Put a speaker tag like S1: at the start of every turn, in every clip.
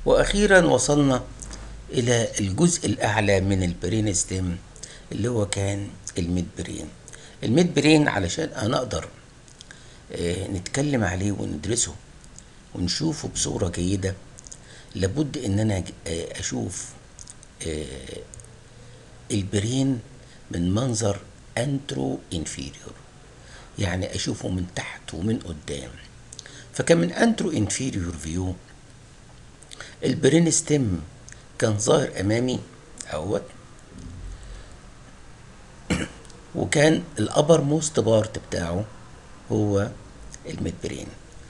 S1: واخيرا وصلنا الى الجزء الاعلى من البرين ستيم اللي هو كان الميد برين الميد برين علشان انا اقدر آه، نتكلم عليه وندرسه ونشوفه بصورة جيدة لابد ان انا ج- آه، اشوف آه، البرين من منظر انترو انفيريور يعني اشوفه من تحت ومن قدام فكان من انترو انفيريور فيو البرين ستيم كان ظاهر امامي اهوت وكان الابر موست بارت بتاعه هو الميد برين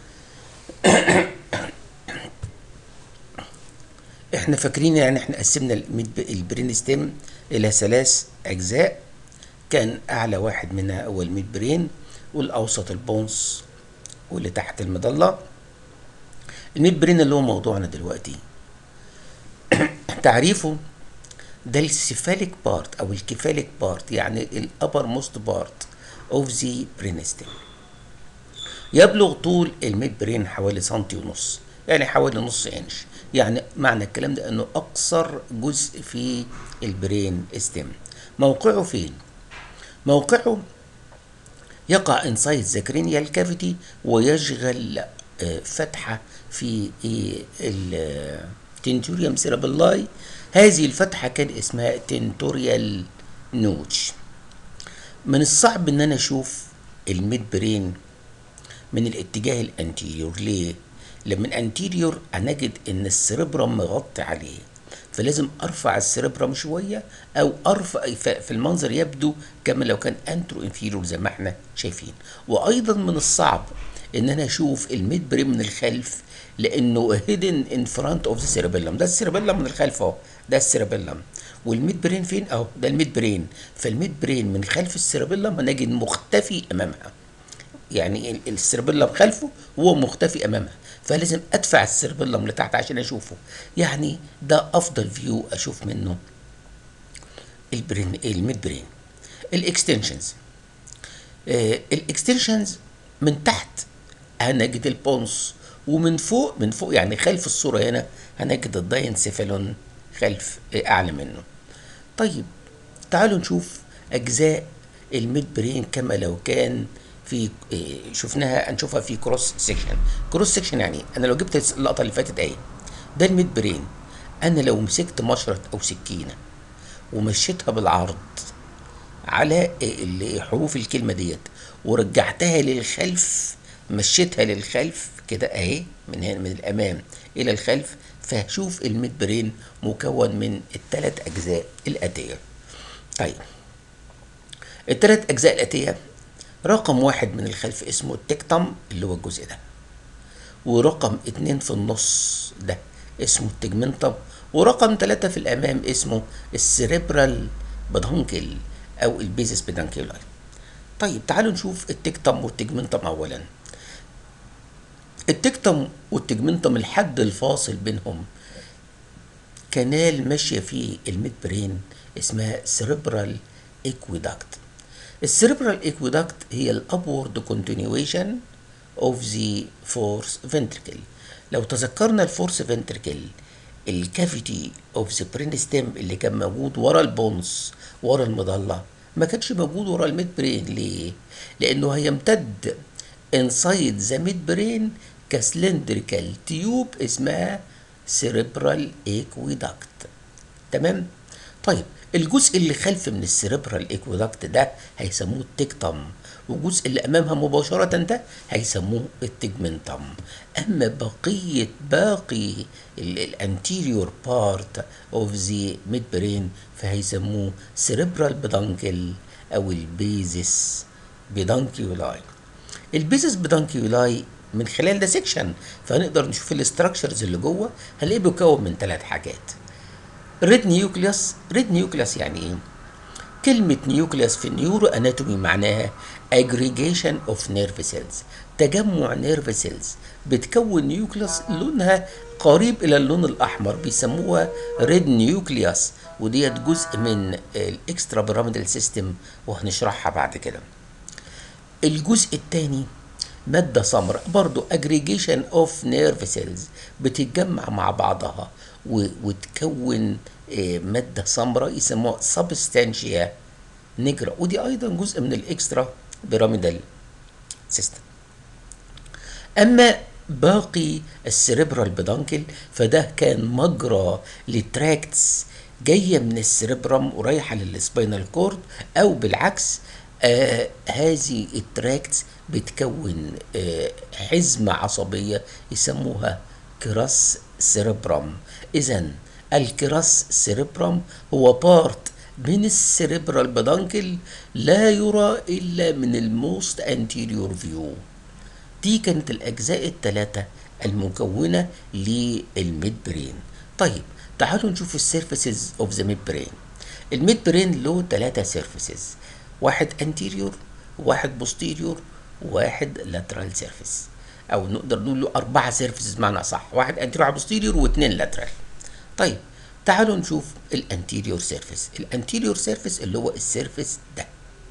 S1: احنا فاكرين يعني احنا قسمنا الميد البرين ستيم الى ثلاث اجزاء كان اعلى واحد منها هو الميد برين والاوسط البونس واللي تحت المظله الميد برين اللي هو موضوعنا دلوقتي تعريفه ده السيفاليك بارت او الكيفاليك بارت يعني الابر موست بارت اوف ذا برينستيم يبلغ طول الميد برين حوالي سنتي ونص يعني حوالي نص انش يعني معنى الكلام ده انه اقصر جزء في البرين ستيم موقعه فين موقعه يقع انسايد ذا كرينيال كافيتي ويشغل آه، فتحه في التنتوريوم سيرابيلاي هذه الفتحه كان اسمها تنتوريال نوتش من الصعب ان انا اشوف الميد برين من الاتجاه الانتيريور ليه لما الانتيريور هنجد ان السريبرم مغطي عليه فلازم ارفع السريبرم شويه او ارفع ف- في المنظر يبدو كما لو كان انترو انفيريور زي ما احنا شايفين وايضا من الصعب ان انا اشوف الميد برين من الخلف لانه هيدن ان فرونت اوف ذا سيربيلم ده السيربيلم من الخلف اهو ده السيربيلم والميد برين فين اهو ده الميد برين فالميد برين من خلف السيربيلم هنجد مختفي امامها يعني ال- السيربيلم خلفه وهو مختفي امامها فلازم ادفع السيربيلم لتحت عشان اشوفه يعني ده افضل فيو اشوف منه البرين الميد برين الاكستنشنز آه الاكستنشنز من تحت هنجد البونس ومن فوق من فوق يعني خلف الصوره هنا هنجد الداينسيفالون خلف آه اعلى منه طيب تعالوا نشوف اجزاء الميد برين كما لو كان في إيه، شفناها هنشوفها في كروس سيكشن كروس سيكشن يعني إيه؟ انا لو جبت اللقطه اللي فاتت اهي ده الميد برين انا لو مسكت مشرط او سكينه ومشيتها بالعرض على ال- حروف الكلمه ديت ورجعتها للخلف مشيتها للخلف كده اهي من هنا من الامام الى الخلف فهشوف الميد برين مكون من الثلاث اجزاء الاتيه طيب الثلاث اجزاء الاتيه رقم واحد من الخلف اسمه التكتم اللي هو الجزء ده ورقم اتنين في النص ده اسمه التجمنتم ورقم ثلاثة في الأمام اسمه السريبرال بدانكل أو البيزس بدانكيولاي طيب تعالوا نشوف التكتم والتجمنتم أولا التكتم والتجمنتم الحد الفاصل بينهم كنال ماشية فيه الميد برين اسمها سريبرال اكويدكت السريبرال اكويدكت هي الابورد كونتينيويشن اوف ذا فورس فنتركل لو تذكرنا الفورس فنتركل الكافيتي اوف ذا برين ستيم اللي كان موجود ورا البونس ورا المظله ما كانش موجود ورا الميد برين ليه لانه هيمتد انسايد ذا ميد برين كسلندريكال تيوب اسمها سيريبرال اكويدكت تمام طيب الجزء اللي خلف من السيريبرال اكويدكت ده هيسموه التكتم والجزء اللي امامها مباشرة ده هيسموه التجمنتم اما بقية باقي الانتيريور بارت اوف ذا ميد برين فهيسموه سيريبرال بدانكل او البيزس بدانكيولاي البيزس بدانكيولاي من خلال ده سيكشن فهنقدر نشوف الاستراكشرز اللي جوه هنلاقيه بيكون من ثلاث حاجات ريد نيوكليوس ريد نيوكليوس يعني ايه كلمة نيوكليوس في النيورو اناتومي معناها aggregation of nerve cells تجمع نيرف سيلز بتكون نيوكليوس لونها قريب الى اللون الاحمر بيسموها ريد نيوكليوس وديت جزء من الاكسترا بيراميدال سيستم وهنشرحها بعد كده الجزء الثاني مادة سمراء برضو aggregation of nerve cells بتتجمع مع بعضها و- وتكون آه، مادة سمراء يسموها substantia nigra ودي أيضا جزء من الإكسترا بيراميدال سيستم اما باقي السيريبرال بدانكل فده كان مجرى لتراكتس جايه من السيريبرم ورايحه للسباينال كورد او بالعكس آه هذه التراكتس بتكون آه حزمه عصبيه يسموها كراس سيريبرم اذا الكراس سيريبرم هو بارت من السيريبرال بدانكل لا يرى الا من الموست انتيريور فيو دي كانت الأجزاء الثلاثة المكونة للميد برين طيب تعالوا نشوف السيرفيسز اوف ذا ميد برين الميد برين له ثلاثة سيرفيسز واحد انتيريور واحد بوستيريور واحد لاترال سيرفيس او نقدر نقول له أربعة سيرفيسز معنى صح واحد انتيريور واحد بوستيريور واثنين لاترال طيب تعالوا نشوف الانتيريور سيرفيس الانتيريور سيرفيس اللي هو السيرفيس ده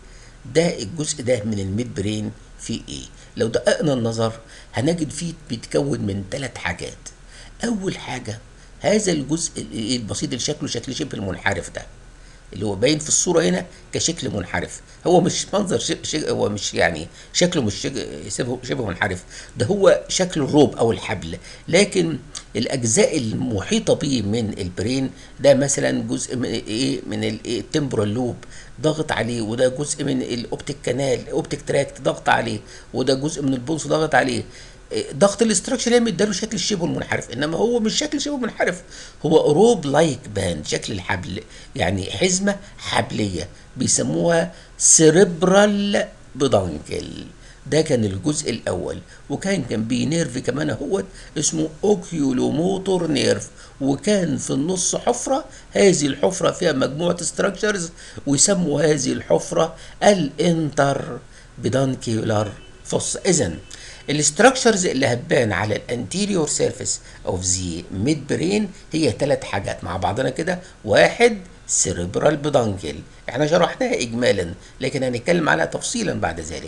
S1: ده الجزء ده من الميد برين فيه ايه لو دققنا النظر هنجد فيه بيتكون من ثلاث حاجات اول حاجه هذا الجزء ال- البسيط اللي شكله شكل شبه المنحرف ده اللي هو باين في الصوره هنا كشكل منحرف هو مش منظر ش... ش... هو مش يعني شكله مش شج... شبه شبه منحرف ده هو شكل الروب او الحبل لكن الاجزاء المحيطه به من البرين ده مثلا جزء من ايه من التمبرال لوب ضغط عليه وده جزء من الاوبتيك كانال الاوبتيك تراكت ضغط عليه وده جزء من البونس ضغط عليه ضغط الاستراكشر هي مداله شكل الشبه المنحرف انما هو مش شكل شبه منحرف هو روب لايك باند شكل الحبل يعني حزمه حبليه بيسموها سيريبرال بدانكل ده كان الجزء الاول وكان جنبيه نيرف كمان اهوت اسمه اوكيولوموتور نيرف وكان في النص حفره هذه الحفره فيها مجموعه ستراكشرز ويسموا هذه الحفره الانتر بدانكيولار فوس اذا الاستراكشرز اللي هتبان على الانتيريور سيرفيس اوف ذا ميد برين هي ثلاث حاجات مع بعضنا كده واحد سيريبرال بدانكل احنا شرحناها اجمالا لكن هنتكلم عليها تفصيلا بعد ذلك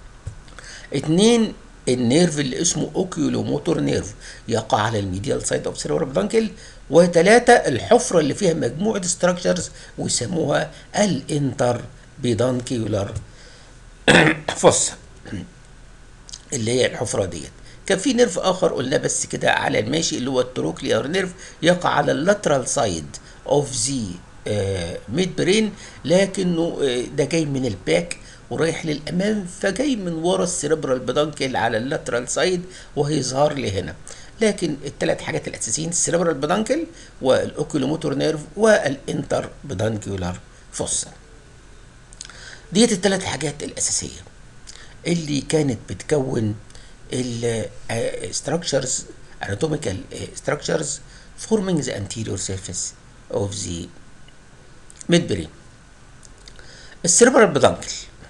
S1: اتنين النيرف اللي اسمه اوكيولوموتور نيرف يقع على الميديال سايد اوف سيريبرال بدانكل وثلاثة الحفرة اللي فيها مجموعة ستراكشرز ويسموها الانتر بيدانكيولار فوس اللي هي الحفرة ديت كان في نيرف اخر قلنا بس كده على الماشي اللي هو التروكليار نيرف يقع على اللاترال سايد اوف ذا ميد برين لكنه آه، ده جاي من الباك ورايح للامام فجاي من ورا السيربرال بدانكل على اللاترال سايد وهيظهر لي هنا لكن الثلاث حاجات الاساسيين السيربرال بدانكل والاوكيلوموتور نيرف والانتر بدانكيولار فوسا ديت الثلاث حاجات الاساسيه اللي كانت بتكون الستراكشرز anatomical structures forming the anterior surface of the midbrain السيربرال بدانكل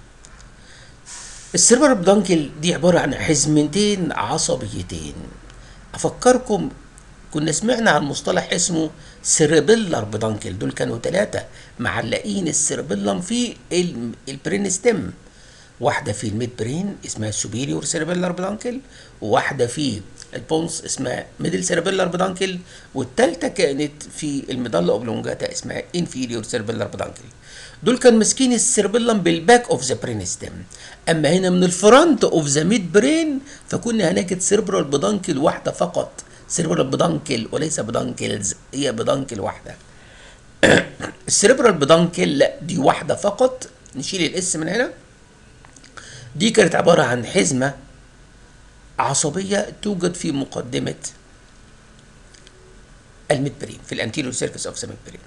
S1: السيربرال بدانكل دي عبارة عن حزمتين عصبيتين أفكركم كنا سمعنا عن مصطلح اسمه سيربيلر بدانكل دول كانوا ثلاثة معلقين السيربيلم في ال- البرينستم واحدة في الميد برين اسمها سوبيريور سيربيلر بدانكل وواحدة في البونس اسمها ميدل سيربيلر بدانكل والتالتة كانت في الميدالا اوبلونجاتا اسمها انفيريور سيربيلر بدانكل دول كانوا ماسكين السيربيلم بالباك اوف ذا برين ستيم اما هنا من الفرونت اوف ذا ميد برين فكنا هنجد سيربرال بدانكل واحدة فقط سيربرال بدانكل وليس بدانكلز هي بدانكل واحدة السيربرال بدانكل لا دي واحدة فقط نشيل الاس من هنا دي كانت عبارة عن حزمة عصبية توجد في مقدمة الميدبرين في الانتيريور سيرفيس اوف ذا ميدبرين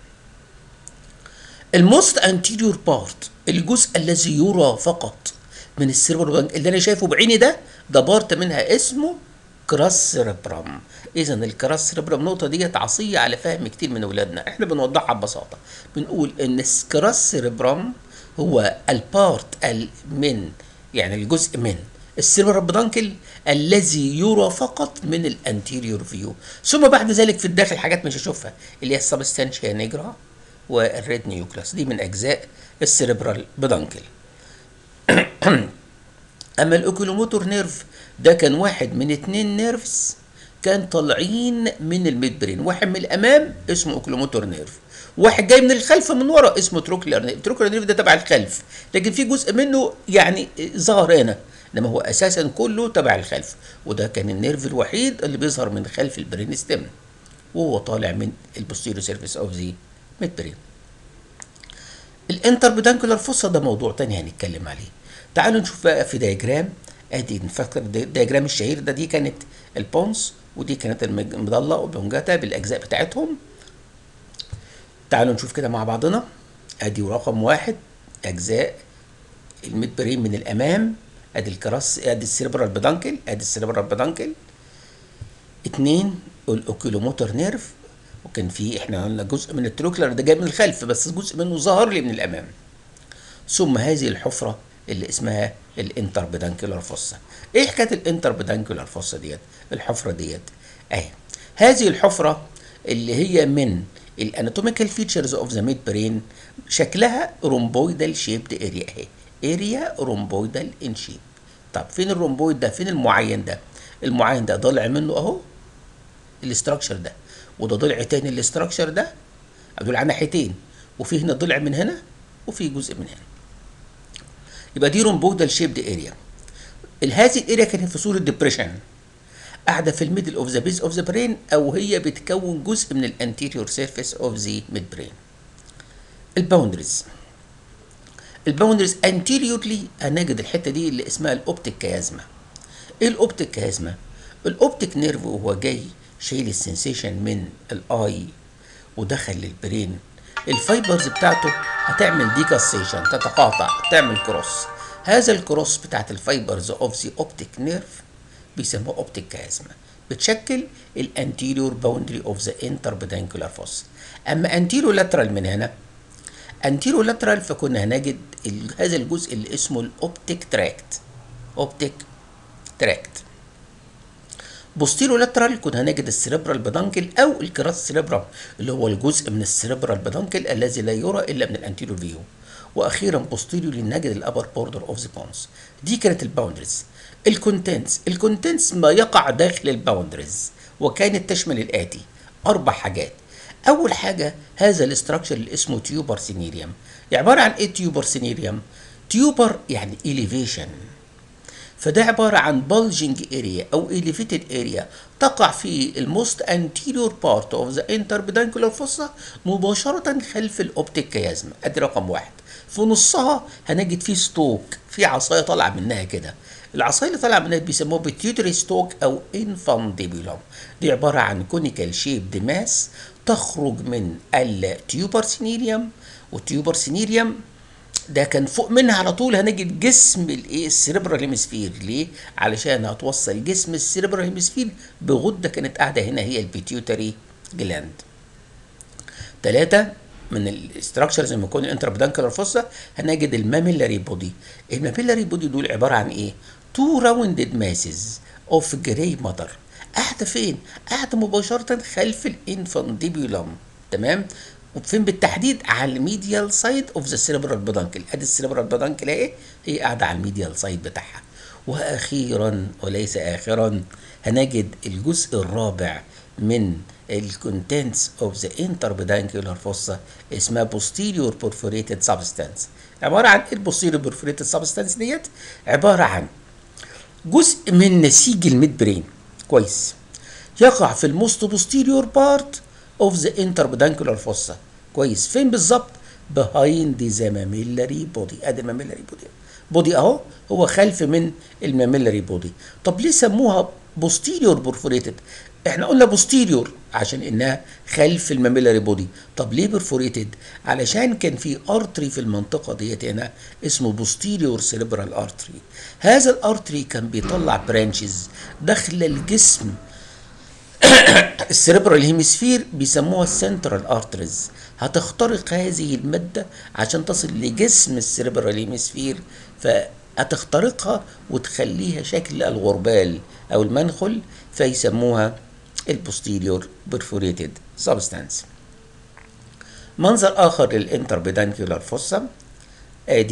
S1: الموست انتيريور بارت الجزء الذي يرى فقط من السيربرال اللي انا شايفه بعيني ده ده بارت منها اسمه كراس سيربرام اذا الكراس سيربرام النقطه ديت عصيه على فهم كتير من اولادنا احنا بنوضحها ببساطه بنقول ان الكراس سيربرام هو البارت ال- من يعني الجزء من السيربرال بدانكل الذي يرى فقط من الانتيريور فيو ثم بعد ذلك في الداخل حاجات مش هشوفها اللي هي السبستانشيا نيجرا والريد نيوكلاس دي من اجزاء السيربرال بدانكل اما الاوكيلوموتور نيرف ده كان واحد من اتنين نيرفز كان طالعين من الميد برين واحد من الامام اسمه اوكيلوموتور نيرف واحد جاي من الخلف من ورا اسمه تروكلر نيرف تروكلر نيرف ده تبع الخلف لكن في جزء منه يعني ظهر هنا انما هو اساسا كله تبع الخلف وده كان النيرف الوحيد اللي بيظهر من خلف البرين ستيم وهو طالع من البوستيريو سيرفيس اوف ذا ميد برين الانتر بدانكولار فوسا ده موضوع تاني هنتكلم عليه تعالوا نشوف بقى في دياجرام ادي نفكر الدياجرام الشهير ده دي كانت البونس ودي كانت المضله وبونجاتا بالاجزاء بتاعتهم تعالوا نشوف كده مع بعضنا ادي رقم واحد اجزاء الميد برين من الامام ادي الكراس ادي السيربرال بدانكل ادي السيربرال بدانكل اتنين الاوكيلوموتر نيرف وكان في احنا قلنا جزء من التروكلر ده جاي من الخلف بس جزء منه ظهر لي من الامام ثم هذه الحفره اللي اسمها الانتر بدانكولار فوسا ايه حكايه الانتر بدانكولار فوسا ديت الحفره ديت اهي هذه الحفره اللي هي من الاناتوميكال فيتشرز اوف ذا ميد برين شكلها رومبويدال شيبد اريا اهي اريا رومبويدال ان شيب طب فين الرومبويد ده فين المعين ده المعين ده ضلع منه اهو الاستراكشر ده وده ضلع تاني الاستراكشر ده دول على ناحيتين وفي هنا ضلع من هنا وفي جزء من هنا يبقى دي رومبويدال شيبد اريا هذه الاريا كانت في صوره ديبريشن قاعده في الميدل اوف ذا بيز اوف ذا برين او هي بتكون جزء من الانتيريور سيرفيس اوف ذا ميد برين الباوندريز الباوندريز انتيريورلي هنجد الحته دي اللي اسمها الاوبتيك كيازما ايه الاوبتيك كيازما الاوبتيك نيرف وهو جاي شايل السنسيشن من الاي ودخل للبرين الفايبرز بتاعته هتعمل ديكاسيشن تتقاطع تعمل كروس هذا الكروس بتاعت الفايبرز اوف ذا اوبتيك نيرف بيسموه اوبتيك كيازما بتشكل الانتيريور باوندري اوف ذا انتربيدانكولار فوس اما انتيريور لاترال من هنا انتيريور لاترال فكنا هنجد هذا الجزء اللي اسمه الاوبتيك تراكت اوبتيك تراكت بوستيرو لاترال كنا هنجد السيربرال بدانكل او الكراس سيربرال اللي هو الجزء من السيربرال بدانكل الذي لا يرى الا من الانتيريور فيو واخيرا بوستيريو نجد الابر بوردر اوف ذا بونز دي كانت الباوندريز الكونتنتس الكونتنتس ما يقع داخل الباوندريز وكانت تشمل الاتي اربع حاجات اول حاجه هذا الاستراكشر اللي اسمه تيوبر سينيريوم عباره عن ايه تيوبر سينيريوم تيوبر يعني elevation فده عبارة عن bulging area أو elevated area تقع في الموست anterior part of the interpeduncular fossa مباشرة خلف الأوبتيك كيازم أدي رقم واحد في نصها هنجد فيه ستوك في عصاية طالعة منها كده العصاية اللي طالعة منها بيسموها بيتيوتري ستوك أو infundibulum دي عبارة عن كونيكال شيب ماس تخرج من التيوبر سينيريوم والتيوبر سينيريوم ده كان فوق منها على طول هنجد جسم الايه السيربرال هيمسفير ليه علشان هتوصل جسم السيربرال هيمسفير بغده كانت قاعده هنا هي البيتيوتري جلاند ثلاثة من الاستراكشرز لما يكون الانتربدانكولار فوسا هنجد الماميلاري بودي الماميلاري بودي دول عباره عن ايه تو راوندد ماسز اوف جراي ماتر قاعده فين قاعده مباشره خلف الانفانديبيولم تمام وفين بالتحديد على الميديال سايد اوف ذا سيربرال بدانكل ادي السيربرال بدانكل اهي هي قاعده على الميديال سايد بتاعها واخيرا وليس اخرا هنجد الجزء الرابع من الكونتنتس اوف ذا انتربيدانكولار فوسا اسمها posterior perforated substance عباره عن ايه البوستيريور perforated substance ديت عباره عن جزء من نسيج الميد برين كويس يقع في الموست posterior part اوف ذا انتربيدانكولار فوسا كويس فين بالظبط behind ذا ماميلاري بودي ادي الماميلاري بودي بودي اهو هو خلف من الماميلاري بودي طب ليه سموها بوستيريور بورفوريتد احنا قلنا بوستيريور عشان انها خلف الماميلاري بودي طب ليه بورفوريتد علشان كان في ارتري في المنطقه ديت هنا اسمه بوستيريور سيريبرال ارتري هذا الارتري كان بيطلع برانشز داخل الجسم السيريبرال هيمسفير بيسموها السنترال ارتريز هتخترق هذه المادة عشان تصل لجسم السيريبرال هيمسفير فهتخترقها وتخليها شكل الغربال او المنخل فيسموها البوستيريور برفوريتد سبستانس منظر اخر للانتربيدانكولار فوسا ادي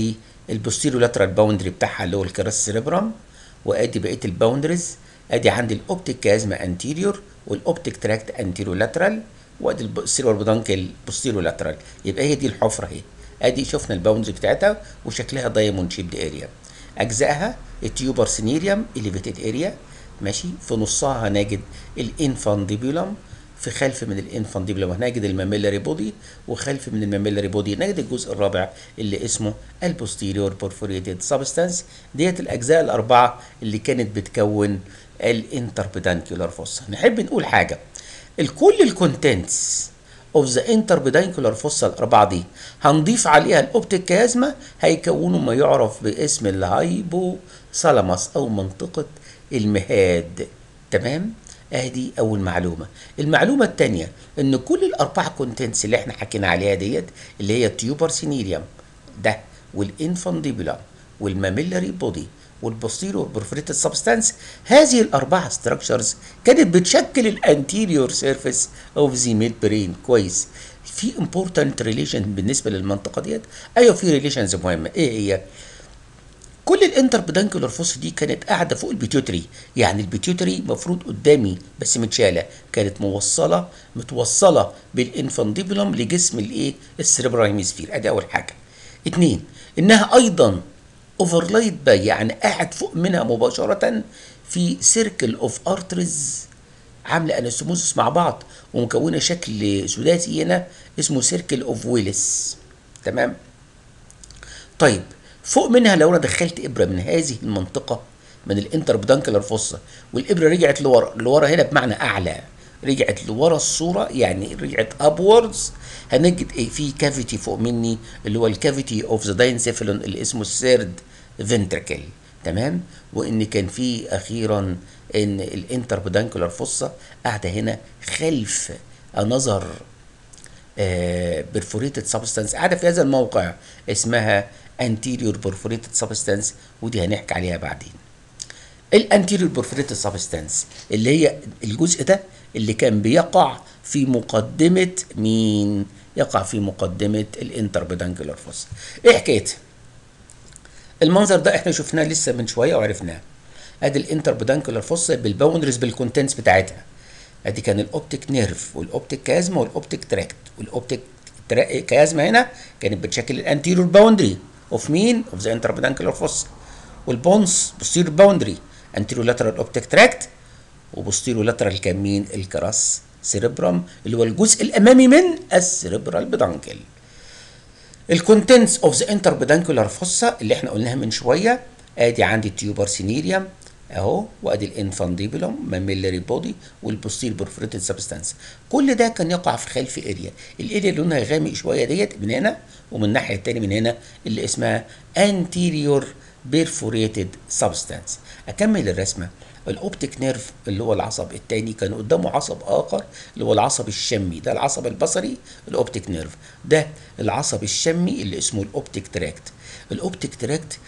S1: البوستيريو لاترال باوندري بتاعها اللي هو الكراس سيريبرام وادي بقيه الباوندريز ادي عندي الاوبتيك كازما انتيريور والاوبتيك تراكت انتيريو لاترال وادي السيرور بدانكل بوستيريو لاترال يبقى هي دي الحفره اهي ادي شفنا الباوندري بتاعتها وشكلها دايموند شيبد اريا اجزائها التيوبر سينيريوم اليفيتد اريا ماشي في نصها هنجد الانفانديبولم في خلف من الانفانديبولم هنجد الماميلاري بودي وخلف من الماميلاري بودي نجد الجزء الرابع اللي اسمه البوستيريور بورفوريتد سبستانس ديت الاجزاء الاربعه اللي كانت بتكون الانتربيدانكيولار فوسا نحب نقول حاجه الكل الكونتنتس اوف ذا انتربيدانكولار فوسا الاربعه دي هنضيف عليها الاوبتيك كازما هيكونوا ما يعرف باسم الهايبو ثالاموس او منطقه المهاد تمام ادي اول معلومه المعلومه الثانيه ان كل الاربعه كونتنتس اللي احنا حكينا عليها ديت اللي هي التيوبر سينيريوم ده والانفانديبولار والماميلاري بودي والبوستيريور برفوريتد سبستانس هذه الاربعه ستراكشرز كانت بتشكل الانتيريور سيرفيس اوف ذا ميد برين كويس في امبورتنت ريليشن بالنسبه للمنطقه ديت ايوه في ريليشنز مهمه ايه هي كل الانتربيدانكولار فوس دي كانت قاعده فوق البيتيوتري يعني البيتيوتري مفروض قدامي بس متشاله كانت موصله متوصله بالانفانديبولم لجسم الايه السيربرال هيمسفير ادي اول حاجه اتنين انها ايضا اوفرلايد باي يعني قاعد فوق منها مباشره في سيركل اوف ارترز عامله انستموزس مع بعض ومكونه شكل سداسي هنا اسمه سيركل اوف ويلس تمام طيب فوق منها لو انا دخلت ابره من هذه المنطقه من الانتربدانكلر فوسا والابره رجعت لورا لورا هنا بمعنى اعلى رجعت لورا الصوره يعني رجعت ابوردز هنجد ايه في كافيتي فوق مني اللي هو الكافيتي اوف ذا داينسيفالون اللي اسمه السيرد فنتركل تمام وان كان في اخيرا ان الانتربدانكولار فوسا قاعده هنا خلف انظر برفوريتد سبستانس قاعده في هذا الموقع اسمها anterior perforated substance ودي هنحكي عليها بعدين الانتيريور perforated substance اللي هي الجزء ده اللي كان بيقع في مقدمة مين يقع في مقدمة الانتربيدانكولار فوس ايه حكايتها المنظر ده احنا شفناه لسه من شوية وعرفناه ادي الانتربيدانكولار فوس بالباوندرز بالكونتنتس بتاعتها ادي كان الاوبتيك نيرف والاوبتيك كازما والاوبتيك تراكت والاوبتيك كازما هنا كانت بتشكل الانتيريور باوندري اوف مين اوف ذا انتربيدانكولار فوس والبونس بوستيريور باوندري انتيريور لاترال اوبتيك تراكت وبوستيريور لاترال كان مين الكراس سيريبرام اللي هو الجزء الامامي من السيريبرال بدانكل الكونتنتس اوف ذا انتربيدانكولار فوسا اللي احنا قلناها من شويه ادي عندي التيوبر سينيريوم اهو وادي الانفانديبولوم ماميلاري بودي والبوستير برفوريتد سبستانس كل ده كان يقع في خلف اريا الاريا اللي لونها غامق شويه ديت من هنا ومن الناحيه الثانيه من هنا اللي اسمها anterior perforated substance اكمل الرسمه الاوبتيك نيرف اللي هو العصب الثاني كان قدامه عصب اخر اللي هو العصب الشمي ده العصب البصري الاوبتيك نيرف ده العصب الشمي اللي اسمه الاوبتيك تراكت الاوبتيك تراكت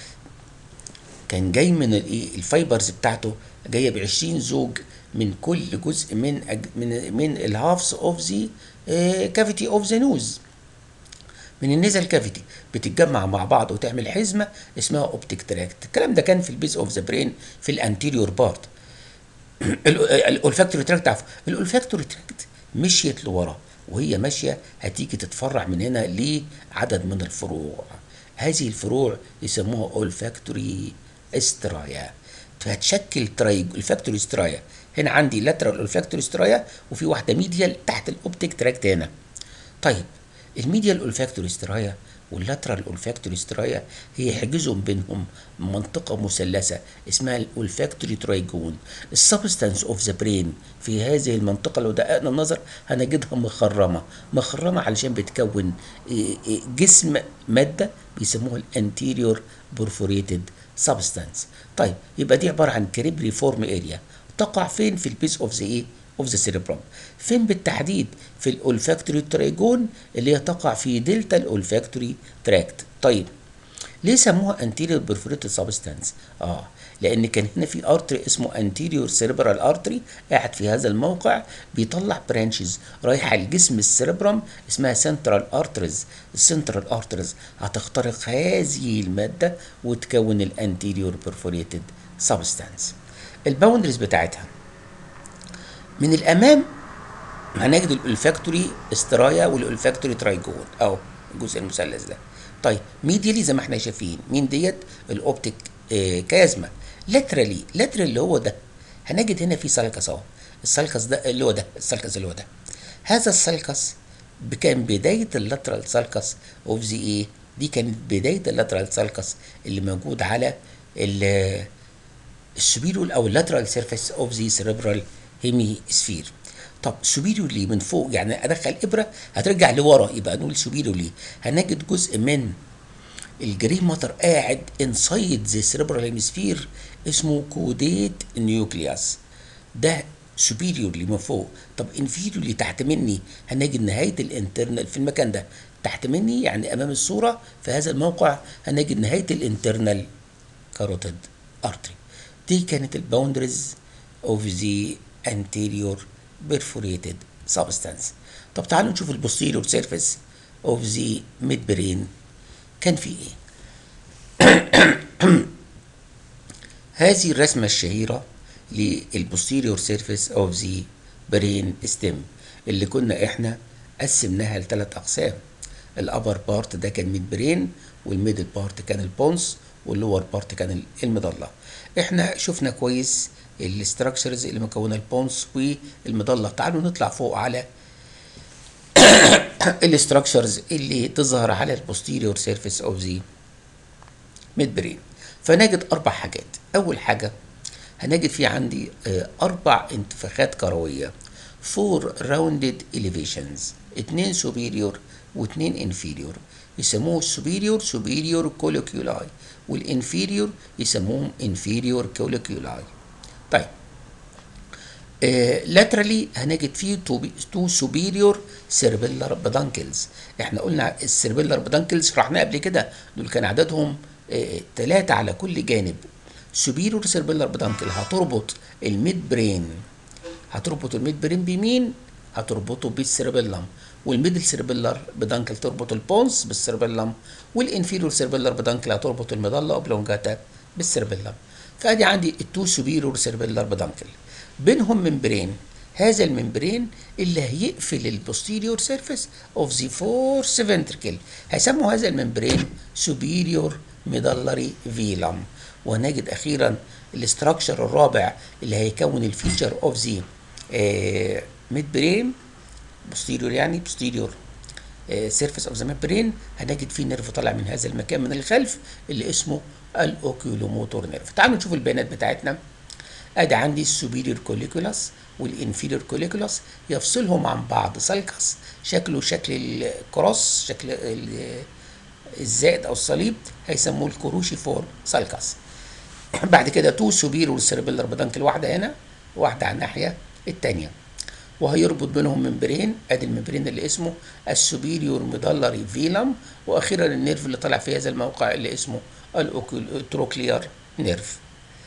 S1: كان جاي من الايه الفايبرز بتاعته جايه ب 20 زوج من كل جزء من أج من من الهافس اوف ذا كافيتي اوف ذا نوز من النيزل كافيتي بتتجمع مع بعض وتعمل حزمه اسمها اوبتيك تراكت الكلام ده كان في البيز اوف ذا برين في الانتيريور بارت الاولفاكتوري تراكت عفوا الاولفاكتوري تراكت مشيت لورا وهي ماشيه هتيجي تتفرع من هنا لعدد من الفروع هذه الفروع يسموها اولفاكتوري استرايا فهتشكل ترايج الفاكتوري استرايا هنا عندي لاترال اولفاكتوري استرايا وفي واحده ميديال تحت الاوبتيك تراكت هنا طيب الميديال اولفاكتوري استرايا واللاترال اولفاكتوري استرايا هي حجزهم بينهم منطقه مثلثه اسمها الاولفاكتوري ترايجون السبستانس اوف ذا برين في هذه المنطقه لو دققنا النظر هنجدها مخرمه مخرمه علشان بتكون جسم ماده بيسموها الانتيريور بورفوريتد سبستانس طيب يبقى دي عباره عن كريبري فورم اريا تقع فين في البيس اوف ذا ايه اوف ذا سيريبرام فين بالتحديد في الاولفاكتوري ترايجون اللي هي تقع في دلتا الاولفاكتوري تراكت طيب ليه سموها anterior perforated substance اه لان كان هنا في ارتري اسمه anterior cerebral artery قاعد في هذا الموقع بيطلع برانشز رايحه لجسم السيربرم اسمها central arteries السنترال arteries هتخترق هذه الماده وتكون الانتيريور perforated substance الباوندريز بتاعتها من الامام هنجد الالفاكتوري استرايا والالفاكتوري ترايجون اهو الجزء المثلث ده طيب ميديالي زي ما احنا شايفين مين ديت الاوبتيك آه كازما لاترالي لاترال اللي هو ده هنجد هنا في سالكس اهو السالكس ده اللي هو ده السالكس اللي هو ده هذا السالكس كان بدايه اللاترال سالكس اوف ذا ايه دي كانت بدايه اللاترال سالكس اللي موجود على السوبيرول او اللاترال سيرفيس اوف ذا سيريبرال هيمي سفير طب سوبيريورلي من فوق يعني ادخل ابره هترجع لورا يبقى نقول سوبيريورلي هنجد جزء من الجري ماتر قاعد انسايد ذا سيريبرال هيمسفير اسمه كوديت نيوكلياس ده سوبيريورلي من فوق طب انفيريورلي تحت مني هنجد نهايه الانترنال في المكان ده تحت مني يعني امام الصوره في هذا الموقع هنجد نهايه الانترنال كاروتيد ارتري دي كانت الباوندريز اوف ذا anterior perforated substance طب تعالوا نشوف البوستيريور سيرفيس اوف ذا ميد برين كان في ايه هذه الرسمة الشهيرة للبوستيريور سيرفيس اوف ذا برين ستيم اللي كنا احنا قسمناها لثلاث اقسام الابر بارت ده كان ميد برين والميدل بارت كان البونس واللور بارت كان المضله احنا شفنا كويس الاستراكشرز اللي مكونه البونس والمضله تعالوا نطلع فوق على الاستراكشرز اللي تظهر على البوستيريور سيرفيس اوف ذا ميد برين فنجد اربع حاجات اول حاجه هنجد في عندي اربع انتفاخات كرويه فور راوندد اليفيشنز اتنين سوبيريور واتنين انفيريور يسموه السوبيريور سوبيريور كوليكيولاي والانفيريور يسموهم انفيريور كوليكيولاي طيب لاترالي uh, هنجد فيه تو سوبيريور سيربيلر بدانكلز احنا قلنا السيربيلر بدانكلز شرحناه قبل كده دول كان عددهم ثلاثة uh, على كل جانب سوبيريور سيربيلر بدانكل هتربط الميد برين هتربط الميد برين بمين هتربطه بالسيربيلم والميدل سيربيلر بدانكل تربط البونس بالسيربيلم والانفيريور سيربيلر بدانكل هتربط المظله اوبلونجاتا بالسيربيلم فادي عندي التو سوبيريور سيربيلر بدانكل بينهم ممبرين هذا الممبرين اللي هيقفل البوستيريور سيرفيس اوف ذا فورس فنتركل هيسموا هذا الممبرين سوبيريور ميدلري فيلم وهنجد اخيرا الاستراكشر الرابع اللي هيكون الفيتشر اوف ذا ميد برين بوستيريور يعني بوستيريور سيرفيس اوف ذا ميد برين هنجد فيه نيرف طالع من هذا المكان من الخلف اللي اسمه الاوكيولوموتور نيرف تعالوا نشوف البيانات بتاعتنا ادي عندي السوبيريور كوليكولاس والانفيريور كوليكولاس يفصلهم عن بعض سالكس شكله شكل الكروس شكل الزائد او الصليب هيسموه الكروشي فور سالكس بعد كده تو سوبيريور سيربيلر بدانكل واحده هنا واحده على الناحيه الثانيه وهيربط بينهم ممبرين ادي الممبرين اللي اسمه السوبيريور ميدلري فيلم واخيرا النيرف اللي طالع في هذا الموقع اللي اسمه التروكليار نيرف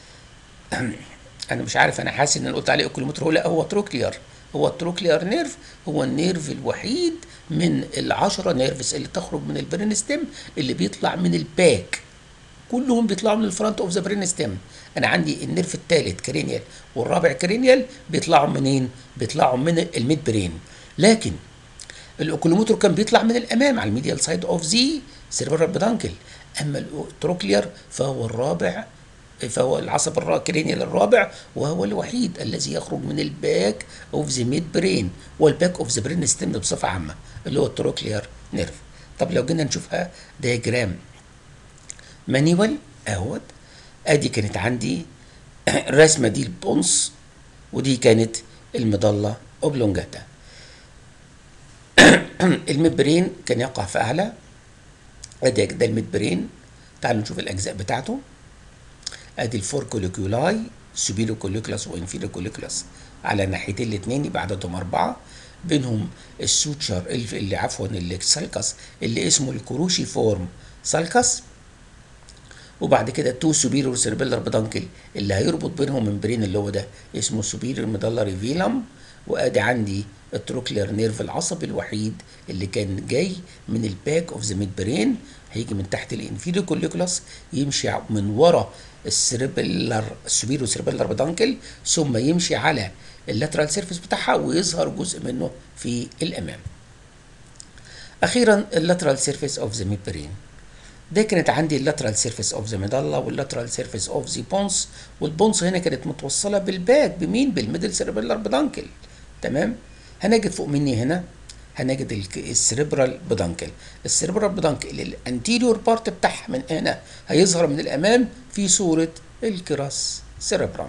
S1: انا مش عارف انا حاسس ان انا قلت عليه اوكيلومتر هو لا هو تروكليار هو التروكليار نيرف هو النيرف الوحيد من العشرة نيرفز اللي تخرج من البرين ستيم اللي بيطلع من الباك كلهم بيطلعوا من الفرونت اوف ذا برين ستيم انا عندي النيرف الثالث كرينيال والرابع كرينيال بيطلعوا منين بيطلعوا من الميد برين لكن الاوكولوموتور كان بيطلع من الامام على الميديال سايد اوف ذا سيربرال بدانكل اما التروكلير فهو الرابع فهو العصب الكرينيال الرابع وهو الوحيد الذي يخرج من الباك اوف ذا ميد برين والباك اوف ذا برين ستيم بصفه عامه اللي هو التروكلير نيرف طب لو جينا نشوفها دياجرام مانيوال اهوت ادي كانت عندي الرسمه دي البونس ودي كانت المظله اوبلونجاتا الممبرين كان يقع في اعلى ادي ده الممبرين تعالوا نشوف الاجزاء بتاعته ادي الفور كوليكولاي سوبيرو كوليكولاس وانفيرو كوليكولاس على ناحيتين الاثنين يبقى عددهم اربعه بينهم السوتشر اللي عفوا السالكس اللي اسمه الكروشي فورم سالكس وبعد كده تو سوبيريور سيربيلر بدانكل اللي هيربط بينهم ممبرين اللي هو ده اسمه سوبيريور ميدالري فيلم وادي عندي التروكلير نيرف العصبي الوحيد اللي كان جاي من الباك اوف ذا ميد برين هيجي من تحت الانفيريور كوليكولاس يمشي من ورا السيربيلر السوبيريور سيربيلر بدانكل ثم يمشي على اللاترال سيرفيس بتاعها ويظهر جزء منه في الامام اخيرا اللاترال سيرفيس اوف ذا ميد برين ده كانت عندي اللاترال سيرفيس اوف ذا ميدالا واللاترال سيرفيس اوف ذا بونس والبونس هنا كانت متوصله بالباك بمين بالميدل سيربيلر بدانكل تمام هنجد فوق مني هنا هنجد السيربرال بدانكل السيربرال بدانكل الانتيريور بارت بتاعها من هنا هيظهر من الامام في صوره الكراس سيربرام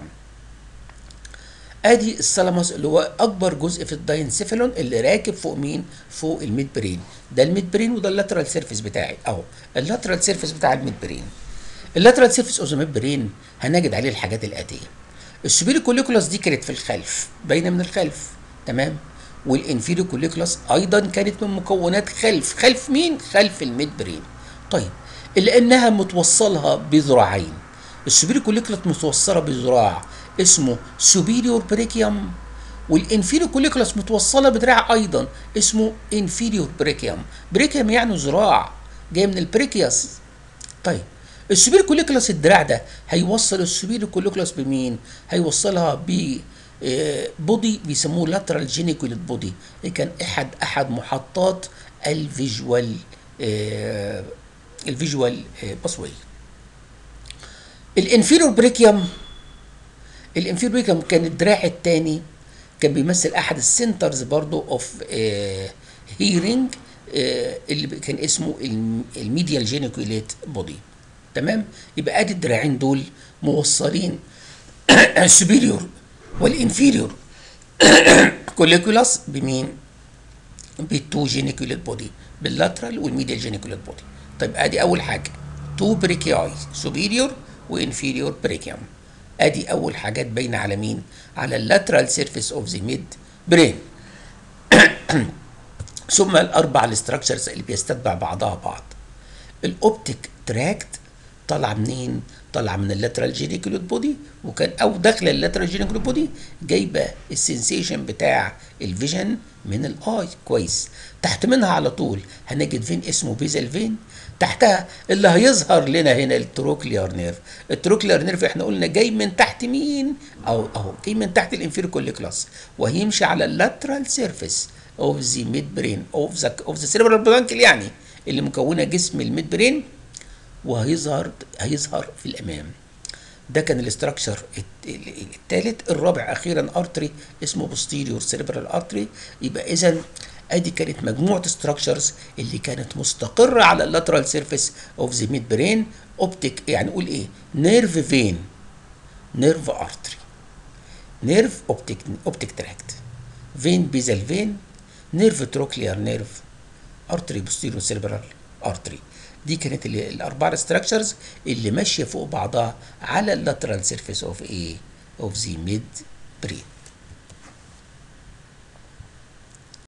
S1: ادي الثالاموس اللي هو اكبر جزء في الداينسيفالون اللي راكب فوق مين فوق الميد برين ده الميد برين وده اللاترال سيرفيس بتاعي اهو اللاترال سيرفيس بتاع الميد برين اللاترال سيرفيس اوف الميد برين هنجد عليه الحاجات الاتيه السوبيري كوليكولاس دي كانت في الخلف باينه من الخلف تمام والانفيريو كوليكولاس ايضا كانت من مكونات خلف خلف مين خلف الميد برين طيب الا انها متوصلها بذراعين السوبيري كوليكولاس متوصله بذراع اسمه سوبيريور بريكيوم والانفيريور كوليكولاس متوصله بدراع ايضا اسمه انفيريور بريكيوم بريكيوم يعني ذراع جاي من البريكياس طيب السوبيريور كوليكولاس الدراع ده هيوصل السوبيريور كوليكولاس بمين هيوصلها ب بودي بيسموه لاترال جينيكوليت بودي كان احد احد محطات الفيجوال الفيجوال باسوي الانفيريور بريكيوم الانفيريور بريكيوم كان الدراع الثاني كان بيمثل احد السنترز برضو اوف هيرنج اللي كان اسمه الميديال جينيكوليت بودي تمام يبقى ادي الدراعين دول موصلين السوبيريور والانفيريور كوليكولاس بمين؟ بالتو جينيكوليت بودي باللاترال والميديال جينيكوليت بودي طيب ادي اول حاجه تو بريكياي سوبيريور وانفيريور بريكيوم ادي اول حاجات باينه على مين؟ على اللاترال سيرفيس اوف ذا ميد برين ثم الاربع الاستراكشرز اللي بيستتبع بعضها بعض الاوبتيك تراكت طالعه منين؟ طالعه من اللاترال جينيكولوت بودي وكان او داخله اللاترال جينيكولوت بودي جايبه السنسيشن بتاع الفيجن من الاي كويس تحت منها على طول هنجد فين اسمه بيزل فين تحتها اللي هيظهر لنا هنا التروكليار نيرف التروكليار نيرف احنا قلنا جاي من تحت مين او اهو جاي من تحت الانفيريور كوليكلاس وهيمشي على اللاترال سيرفيس اوف ذا ميد برين اوف ذا اوف ذا سيربرال برانكل يعني اللي مكونه جسم الميد برين وهيظهر هيظهر في الامام ده كان الاستراكشر الثالث الرابع اخيرا ارتري اسمه بوستيريور سيربرال ارتري يبقى اذا ادي كانت مجموعه ستراكشرز اللي كانت مستقره على اللاترال سيرفيس اوف ذا ميد برين اوبتيك يعني نقول ايه نيرف فين نيرف ارتري نيرف اوبتيك اوبتيك تراكت فين بيزل فين نيرف تروكليار نيرف ارتري بوستيريور سيربرال ارتري دي كانت الاربع ستراكشرز اللي ماشيه فوق بعضها على اللاترال سيرفيس اوف ايه اوف ذا ميد برين